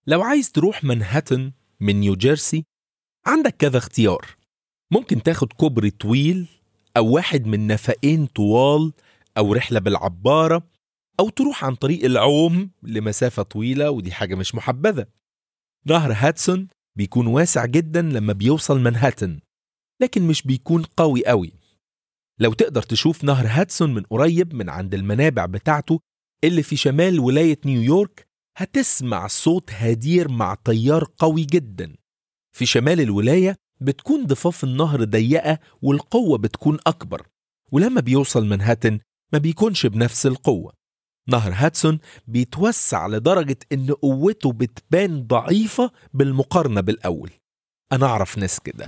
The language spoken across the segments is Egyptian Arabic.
لو عايز تروح منهاتن من نيوجيرسي عندك كذا اختيار ممكن تاخد كوبري طويل أو واحد من نفقين طوال أو رحلة بالعبارة أو تروح عن طريق العوم لمسافة طويلة ودي حاجة مش محبذة نهر هاتسون بيكون واسع جدا لما بيوصل منهاتن لكن مش بيكون قوي قوي لو تقدر تشوف نهر هاتسون من قريب من عند المنابع بتاعته اللي في شمال ولاية نيويورك هتسمع صوت هدير مع تيار قوي جدا في شمال الولاية بتكون ضفاف النهر ضيقة والقوة بتكون أكبر ولما بيوصل منهاتن ما بيكونش بنفس القوة نهر هاتسون بيتوسع لدرجة إن قوته بتبان ضعيفة بالمقارنة بالأول أنا أعرف ناس كده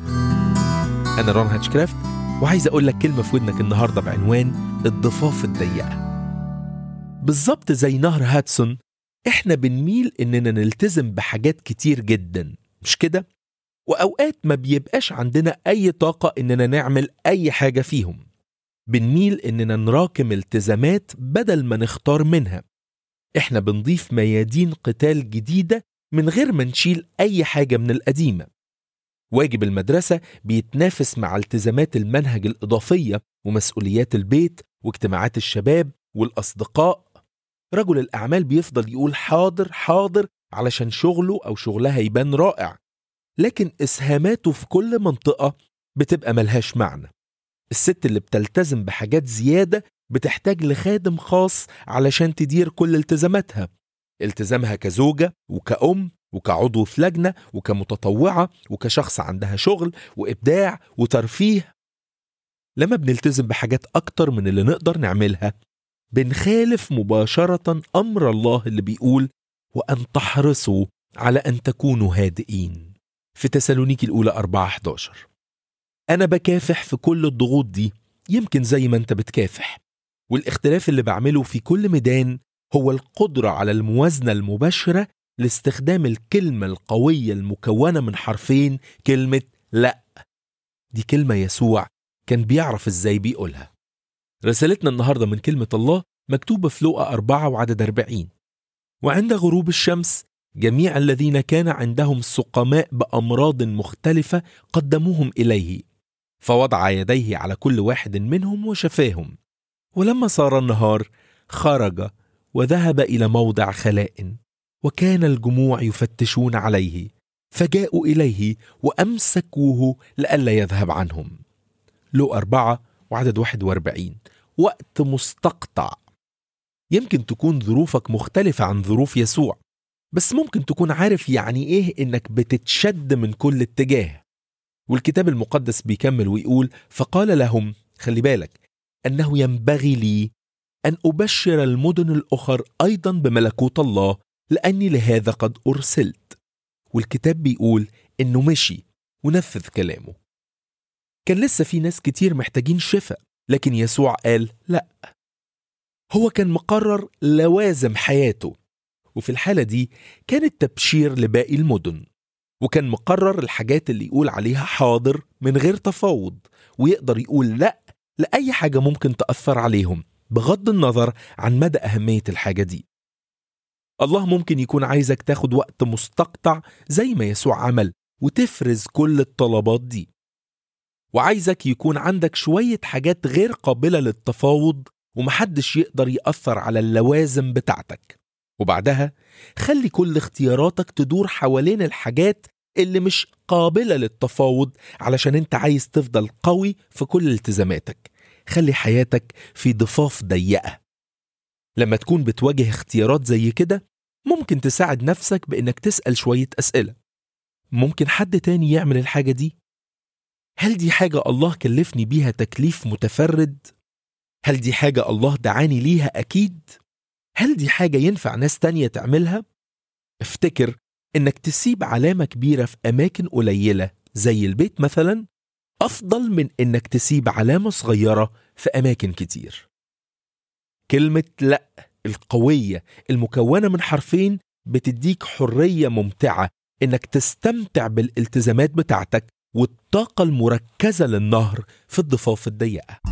أنا رون هاتشكرافت وعايز أقول لك كلمة في ودنك النهاردة بعنوان الضفاف الضيقة بالظبط زي نهر هاتسون إحنا بنميل إننا نلتزم بحاجات كتير جدا مش كده؟ وأوقات ما بيبقاش عندنا أي طاقة إننا نعمل أي حاجة فيهم بنميل إننا نراكم التزامات بدل ما نختار منها إحنا بنضيف ميادين قتال جديدة من غير ما نشيل أي حاجة من القديمة واجب المدرسة بيتنافس مع التزامات المنهج الإضافية ومسؤوليات البيت واجتماعات الشباب والأصدقاء رجل الأعمال بيفضل يقول حاضر حاضر علشان شغله أو شغلها يبان رائع لكن إسهاماته في كل منطقة بتبقى ملهاش معنى الست اللي بتلتزم بحاجات زيادة بتحتاج لخادم خاص علشان تدير كل التزاماتها التزامها كزوجة وكأم وكعضو في لجنة وكمتطوعة وكشخص عندها شغل وإبداع وترفيه لما بنلتزم بحاجات أكتر من اللي نقدر نعملها بنخالف مباشرة أمر الله اللي بيقول وأن تحرصوا على أن تكونوا هادئين في تسالونيكي الأولى 4 11 أنا بكافح في كل الضغوط دي يمكن زي ما أنت بتكافح والاختلاف اللي بعمله في كل ميدان هو القدرة على الموازنة المباشرة لاستخدام الكلمة القوية المكونة من حرفين كلمة لأ دي كلمة يسوع كان بيعرف ازاي بيقولها رسالتنا النهاردة من كلمة الله مكتوبة في لوقا أربعة وعدد أربعين وعند غروب الشمس جميع الذين كان عندهم سقماء بأمراض مختلفة قدموهم إليه فوضع يديه على كل واحد منهم وشفاهم ولما صار النهار خرج وذهب إلى موضع خلاء وكان الجموع يفتشون عليه فجاءوا إليه وأمسكوه لئلا يذهب عنهم لو أربعة وعدد واحد واربعين وقت مستقطع يمكن تكون ظروفك مختلفة عن ظروف يسوع بس ممكن تكون عارف يعني إيه إنك بتتشد من كل اتجاه والكتاب المقدس بيكمل ويقول فقال لهم خلي بالك أنه ينبغي لي أن أبشر المدن الأخر أيضا بملكوت الله لأني لهذا قد أرسلت والكتاب بيقول إنه مشي ونفذ كلامه كان لسه في ناس كتير محتاجين شفاء لكن يسوع قال لا هو كان مقرر لوازم حياته وفي الحالة دي كان التبشير لباقي المدن وكان مقرر الحاجات اللي يقول عليها حاضر من غير تفاوض ويقدر يقول لا لأي حاجة ممكن تأثر عليهم بغض النظر عن مدى أهمية الحاجة دي الله ممكن يكون عايزك تاخد وقت مستقطع زي ما يسوع عمل وتفرز كل الطلبات دي وعايزك يكون عندك شوية حاجات غير قابلة للتفاوض ومحدش يقدر يأثر على اللوازم بتاعتك وبعدها خلي كل اختياراتك تدور حوالين الحاجات اللي مش قابلة للتفاوض علشان انت عايز تفضل قوي في كل التزاماتك خلي حياتك في ضفاف ضيقة لما تكون بتواجه اختيارات زي كده ممكن تساعد نفسك بإنك تسأل شوية أسئلة ممكن حد تاني يعمل الحاجة دي؟ هل دي حاجة الله كلفني بيها تكليف متفرد؟ هل دي حاجة الله دعاني ليها أكيد؟ هل دي حاجة ينفع ناس تانية تعملها؟ افتكر إنك تسيب علامة كبيرة في أماكن قليلة زي البيت مثلا أفضل من إنك تسيب علامة صغيرة في أماكن كتير كلمة لأ القوية المكونة من حرفين بتديك حرية ممتعة إنك تستمتع بالالتزامات بتاعتك والطاقة المركزة للنهر في الضفاف الضيقة